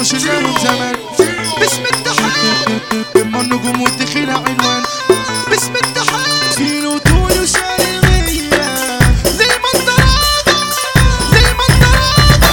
كانوا شلناهم زمان باسم التحية اما النجوم والدخيلة عنوان باسم التحية فين وطول وشرقية للمنطرات للمنطرات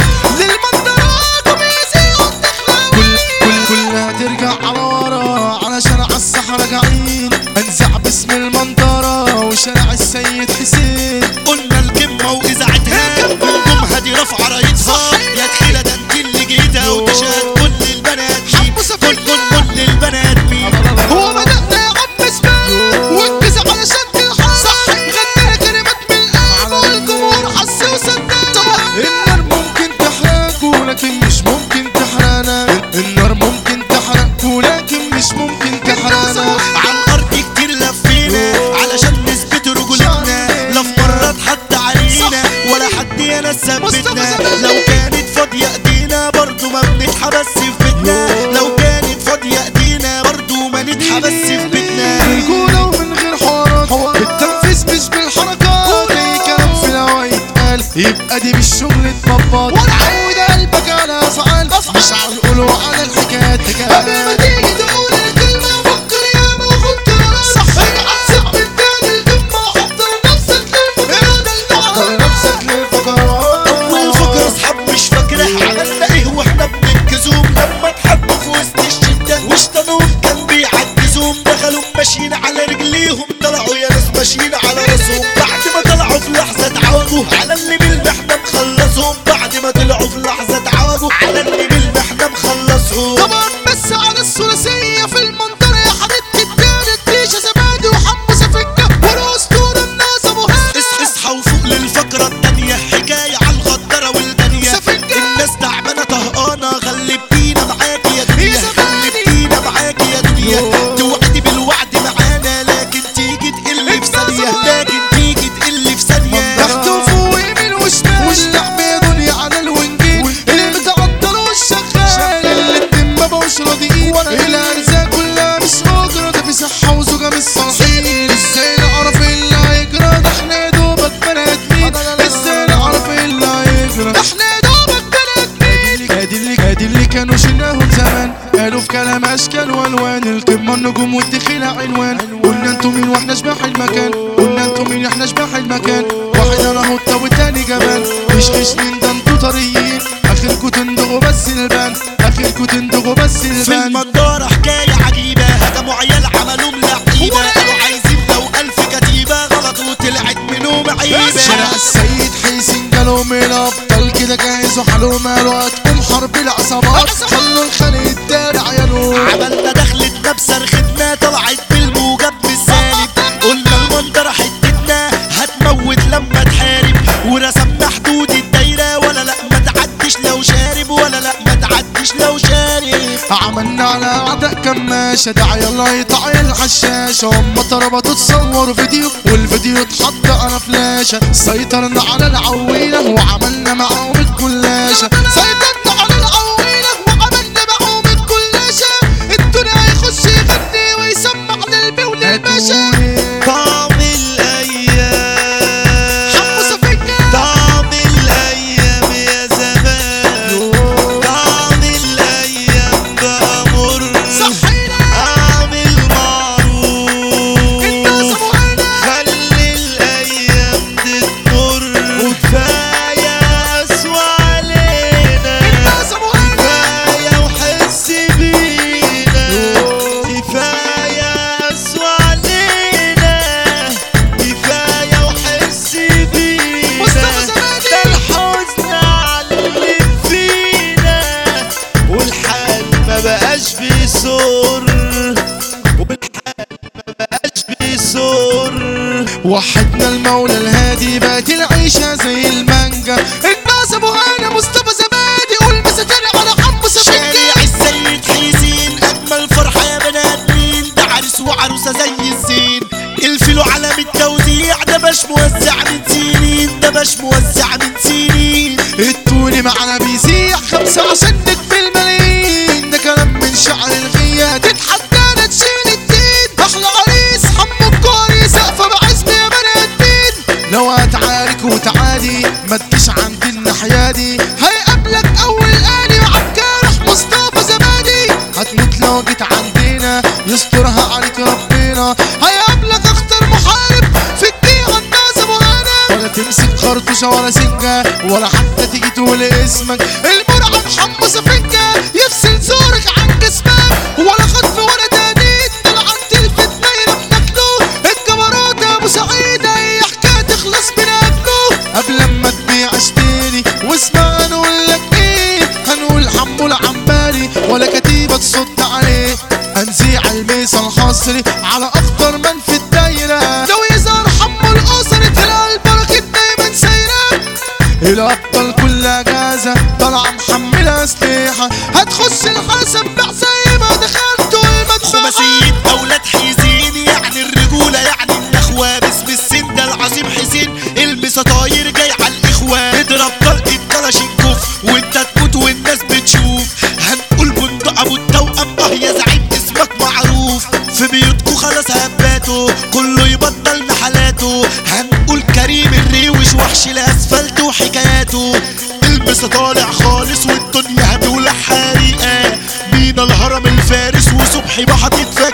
للمنطرات وبيزيغوا كل كل كلها ترجع على ورا علشان على الصحراء قاعدين انزع باسم المنظرة وشارع السيد حسين قلنا القمة وإذاعتها ونجومها دي رافعة رايتها يا تخيلة ده انت اللي جيتها وتشهد كل البنات مين كل كل كل البنات مين هو بدأنا يا عم اسمه وركز على شد الحال صح غنى كلمات من القلب والجمهور حس وصدق النار ممكن تحرق ولكن مش ممكن تحرقنا النار ممكن تحرق ولكن مش ممكن تحرقنا على الأرض كتير لفينا علشان نثبت رجولتنا لا في مرة اتحط علينا ولا حد يانا ثبتنا لو كانت فاضية ايدينا برضو ما بنتحبس في بيتنا لو كانت فاضية ايدينا برضو ما نتحبس في بيتنا رجولة ومن غير حوارات بالتنفيذ مش بالحركات اي كلام في الهوا يتقال يبقى دي مش شغلة بابات عود قلبك على افعال مش على القول وعلى الحكايات قبل ما تيجي تقول الكلمة فكر يا ما وخد قرار صح ابعت سب التاني الكلمة وحضر نفسك للفكرة ده اختار النهار نفسك للفقرات والفكرة اصحاب مش فاكرة عملنا ايه واحنا بننكزوم لما اتحطوا في وسط الشدة واشتنوهم كان بيعجزوهم دخلوا ماشيين على رجليهم طلعوا يا ناس ماشيين على راسهم بعد ما طلعوا في لحظة اتعوجوا على اللي بالمحنة مخلصهم بعد ما طلعوا في لحظة اتعوجوا على اللي بالمحنة مخلصهم طبعا بس على الثلاثية في المنطقة يا حبيبتي التاني الديشة زبادي وحمصة فكة والأسطورة الناس أبو هاني اصحى اصحى وفوق للفقرة التانية حكاية عن الغدارة والدنيا سفنجة. الناس تعبانة طهقانة غلبتينا معاكي يا دنيا يا زماني. غلبتينا معاكي يا دنيا توعدي بالوعد معانا لكن تيجي تقل في ثانية لكن تيجي تقل في ثانية تحت وفوق يمين وشمال واللعب يا دنيا على الونجيل اللي متعطل والشغال اللي الاتنين ما بقوش راضيين الارزاق كلها مش اجرة ده في صحة وزوجة مش صالحين ازاي نعرف ايه اللي هيجرى ده احنا يا دوبك بني ادمين ازاي نعرف ايه اللي هيجرى احنا يا دوبك بني ادمين ادي اللي ادي اللي كانوا شلناهم زمان قالوا في كلام اشكال والوان القمه النجوم والدخيله عنوان قلنا انتوا مين واحنا شباح المكان قلنا انتوا مين احنا شباح المكان واحد انا هوتا والتاني جبان مش خشنين ده انتوا طريين اخركوا تندغوا بس البان اخركوا تندغوا بس في البان المنظرة حكاية عجيبة هجموا عيال عملوا لعيبة قالوا عايزين لو ألف كتيبة غلط وطلعت منهم عيبة شارع السيد حسين قالوا من الابطال كده جاهزوا حلو ماله هتقوم حرب العصابات خلوا الخلق يداري عياله عملنا دخلتنا بصرختنا طلعت بالموجب بالسالب قلنا المنظرة حتتنا هتموت لما تحارب ورسمنا حدود الدايرة ولا لا ما تعدش لو شارب ولا لا ما تعدش لو شارب عملنا على اعداء كماشة داعي الله يطع الحشاشة هم طربتوا تصور فيديو والفيديو اتحط على فلاشة سيطرنا على العويلة وعملنا معاهم الكلاشة سيطرنا على العويلة وعملنا معهم الكلاشة الدنيا هيخش يغني ويسمع للبي وللباشا طعم الأيام حمصة فكة طعم الأيام يا زمان طعم الأيام بقى مر صحينا اعمل معروف الناس ابو هنا خلي الايام تتمر وكفايه اسوى علينا الناس ابو هنا كفايه وحس بينا كفايه اسوى علينا كفايه وحس بينا مصطفى زبادي. ده الحزن علم فينا والحال ما بقاش بيسر والحال ما بقاش بيسر وحدنا المولى الهادي بقت العيشة زي المانجا الناس ابو هنا مصطفى زبادي قول مساتر على حمصة شارع فكة السيد حسين اجمل فرحه يا بنات مين ده عرس وعروسه زي الزين الفيلو علم التوزيع ده باش موزع من سنين ده باش موزع من سنين التوني معنا بيسيح خمسة عشان نكفي الملايين ده كلام من شعر الغية تتحدانا تشيل الدين احلى عريس حمو الكوري سقفة بعزم يا بني ادمين لو هتعارك وتعادي ما تجيش عند الناحية دي هيقابلك اول اني وعكار احمد يسترها عليك ربنا هيقابلك اخطر محارب في الدقيقة الناس مهانة ولا تمسك خرطوشة ولا سنجة ولا حتى تيجي تقول اسمك المرعب حمو سفنجة يفصل زورك عن جسمك ولا خطف ولا تهديد طلعت تلفت نايرة بنكنو الجبروت يا ابو سعيد اي حكاية تخلص من ابنه قبل ما تبيع اشتري واسمع هنقول لك ايه هنقول حمو العنبري ولا كتيبة تصد عليه هنزيع الميس الحصري على اخطر من في الدايرة لو يظهر حمو الاسري تلاقي البركة دايما سايرة الابطال كلها جاهزة طالعة محملة اسلحة هتخش الحسن بع زي ما دخلتوا المدفع خماسيين اولاد حيزين يعني الرجوله يعني الاخوه باسم السن ده العظيم حسين المسا طاير جاي على الاخوه اضرب طلقه كلاشينكوف وانت تموت والناس بتشوف هنقول بندق ابو التوأم اه يا زعيم اسمك معروف في بيوتكو خلاص هباتوا كله يبطل نحلاته هنقول كريم الريوش وحش الاسفلت وحكاياته المسا طالع خالص والدنيا هتولع حريقه مينا الهرم الفارس وصبحي ما هتتفاجئ